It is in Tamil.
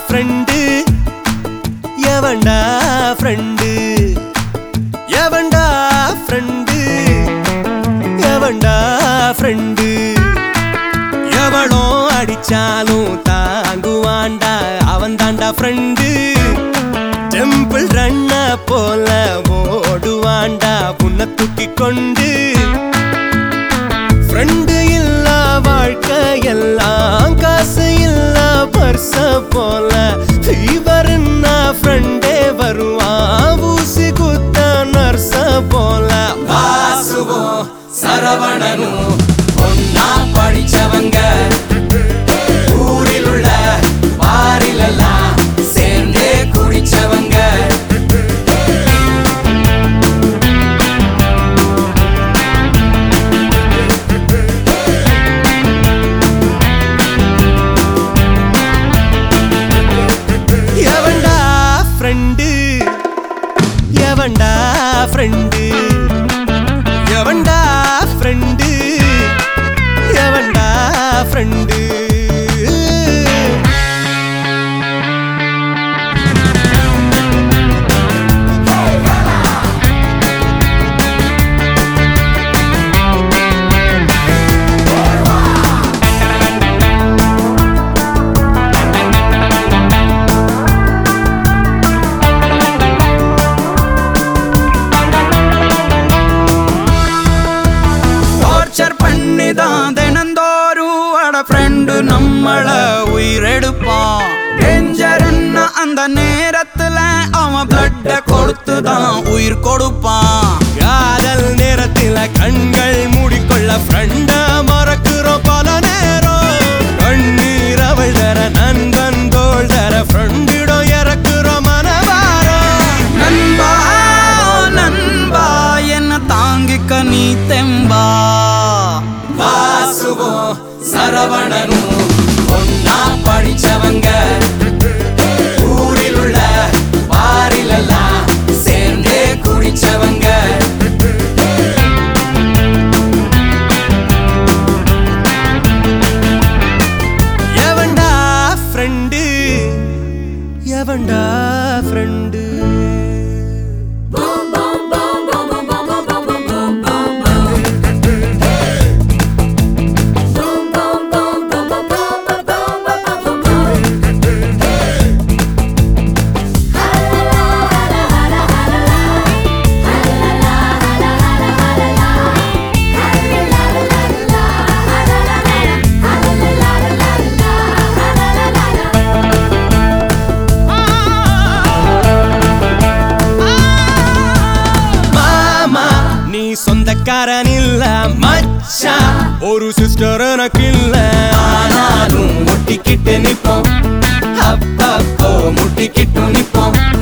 ஃப்ரெண்டு எவன்டா ஃப்ரெண்டு எவன்டா ஃப்ரெண்டு எவன்டா ஃப்ரெண்டு எவனோ அடிச்சாலும் தாங்குவான்டா அவன் தாண்டா ஃப்ரெண்டு டெம்பிள் ரன்ன போல ஓடுவான்டா உன்னை தூக்கி கொண்டு ஃப்ரெண்டு இல்ல வாழ்க்கை எல்லாம் காசு இல்ல பர்ச போல ஃபீவர்னா ஃப்ரெண்டே வருவான் ஊசி குத்த நர்ச போல வாசுவோம் சரவணனும் ஒன்னா படிச்சவங்க ஊரில் உள்ள பாரிலெல்லாம் சேர்ந்தே குடிச்சவங்க எவன்டா ஃப்ரெண்டு எவன்டா ஃப்ரெண்டு எவன்டா ஃப்ரெண்டு எவன்டா ஃப்ரெண்டு டார்ச்சர் பண்ணி தான் தினந்தோறும் அட ஃப்ரெண்டு நம்மள உயிரெடுப்பான் டேஞ்சர்னா அந்த நேரத்துல அவன் பிளட்ட கொடுத்து தான் உயிர் கொடுப்பான் காதல் நேரத்தில கண்கள் மூடிக்கொள்ள ஃப்ரெண்ட மறக்கிறோம் பல நேரம் கண்ணீர் அவள் தர நண்பன் தோள் தர ஃப்ரெண்டிடம் இறக்குறோம் மனவாரம் நண்பா நண்பா என்ன தாங்கிக்க நீ தெம்பா வாசுவோம் சரவணனும் ஒன்னா படிச்சவங்க ஊரில் உள்ள பாரிலெல்லாம் சேர்ந்தே குடிச்சவங்க எவன்டா ஃப்ரெண்டு எவன்டா ஃப்ரெண்டு மாமா நீ சொந்தக்காரன் இல்ல மச்சான் ஒரு சிஸ்டர் எனக்கு இல்ல ஆனாலும் முட்டிக்கிட்டு நிப்போம் அப்பப்போ முட்டிக்கிட்டு நிப்போம்